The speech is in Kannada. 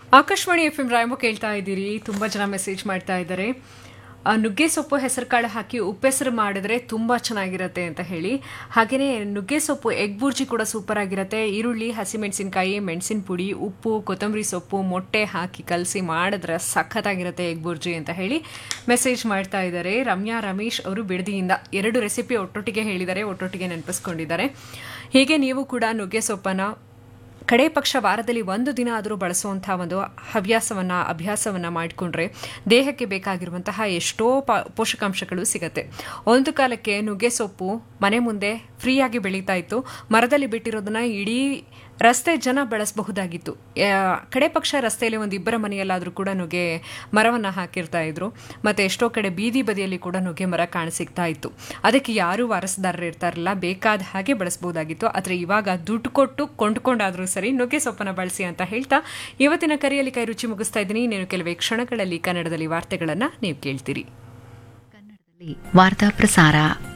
ಆಕಾಶವಾಣಿ ಎಫ್ ಎಂ ರಾಯಮು ಕೇಳ್ತಾ ಇದ್ದೀರಿ ತುಂಬ ಜನ ಮೆಸೇಜ್ ಮಾಡ್ತಾ ಇದ್ದಾರೆ ಆ, ನುಗ್ಗೆ ಸೊಪ್ಪು ಹೆಸರು ಕಾಳು ಹಾಕಿ ಉಪ್ಪೆಸರು ಮಾಡಿದ್ರೆ ತುಂಬ ಚೆನ್ನಾಗಿರುತ್ತೆ ಅಂತ ಹೇಳಿ ಹಾಗೆಯೇ ನುಗ್ಗೆ ಸೊಪ್ಪು ಎಗ್ ಬುರ್ಜಿ ಕೂಡ ಸೂಪರ್ ಆಗಿರುತ್ತೆ ಈರುಳ್ಳಿ ಹಸಿಮೆಣಸಿನಕಾಯಿ ಮೆಣಸಿನ ಪುಡಿ ಉಪ್ಪು ಕೊತ್ತಂಬರಿ ಸೊಪ್ಪು ಮೊಟ್ಟೆ ಹಾಕಿ ಕಲಸಿ ಮಾಡಿದ್ರೆ ಸಖತ್ತಾಗಿರುತ್ತೆ ಎಗ್ ಬುರ್ಜಿ ಅಂತ ಹೇಳಿ ಮೆಸೇಜ್ ಮಾಡ್ತಾ ಇದ್ದಾರೆ ರಮ್ಯಾ ರಮೇಶ್ ಅವರು ಬಿಡದಿಯಿಂದ ಎರಡು ರೆಸಿಪಿ ಒಟ್ಟೊಟ್ಟಿಗೆ ಹೇಳಿದ್ದಾರೆ ಒಟ್ಟೊಟ್ಟಿಗೆ ನೆನಪಿಸ್ಕೊಂಡಿದ್ದಾರೆ ಹೀಗೆ ನೀವು ಕೂಡ ನುಗ್ಗೆ ಸೊಪ್ಪನ್ನು ಕಡೆ ಪಕ್ಷ ವಾರದಲ್ಲಿ ಒಂದು ದಿನ ಆದರೂ ಬಳಸುವಂತಹ ಒಂದು ಹವ್ಯಾಸವನ್ನ ಅಭ್ಯಾಸವನ್ನ ಮಾಡಿಕೊಂಡ್ರೆ ದೇಹಕ್ಕೆ ಬೇಕಾಗಿರುವಂತಹ ಎಷ್ಟೋ ಪ- ಪೋಷಕಾಂಶಗಳು ಸಿಗತ್ತೆ ಒಂದು ಕಾಲಕ್ಕೆ ನುಗ್ಗೆ ಸೊಪ್ಪು ಮನೆ ಮುಂದೆ ಫ್ರೀಯಾಗಿ ಬೆಳೀತಾ ಇತ್ತು ಮರದಲ್ಲಿ ಬಿಟ್ಟಿರೋದನ್ನ ಇಡೀ ರಸ್ತೆ ಜನ ಬೆಳೆಸಬಹುದಾಗಿತ್ತು ಯಾ- ಕಡೆ ಪಕ್ಷ ರಸ್ತೆಯಲ್ಲಿ ಒಂದು ಇಬ್ಬರ ಮನೆಯಲ್ಲಾದರೂ ಕೂಡ ನುಗ್ಗೆ ಮರವನ್ನು ಹಾಕಿರ್ತಾ ಇದ್ರು ಮತ್ತೆ ಎಷ್ಟೋ ಕಡೆ ಬೀದಿ ಬದಿಯಲ್ಲಿ ಕೂಡ ನುಗ್ಗೆ ಮರ ಕಾಣಸಿಗ್ತಾ ಇತ್ತು ಅದಕ್ಕೆ ಯಾರೂ ವಾರಸುದಾರರು ಇರ್ತಾರಲ್ಲ ಬೇಕಾದ ಹಾಗೆ ಬಳಸಬಹುದಾಗಿತ್ತು ಆದರೆ ಇವಾಗ ದುಡ್ಡು ಕೊಟ್ಟು ಕೊಂಡ್ಕೊಂಡಾದ್ರೂ ಸರಿ ನುಗ್ಗೆ ಸೊಪ್ಪನ್ನು ಬಳಸಿ ಅಂತ ಹೇಳ್ತಾ ಇವತ್ತಿನ ಕರೆಯಲ್ಲಿ ಕೈ ರುಚಿ ಮುಗಿಸ್ತಾ ಇದ್ದೀನಿ ನೀನು ಕೆಲವೇ ಕ್ಷಣಗಳಲ್ಲಿ ಕನ್ನಡದಲ್ಲಿ ವಾರ್ತೆಗಳನ್ನು ನೀವು ಕೇಳ್ತೀರಿ ವಾರ್ತಾ ಪ್ರಸಾರ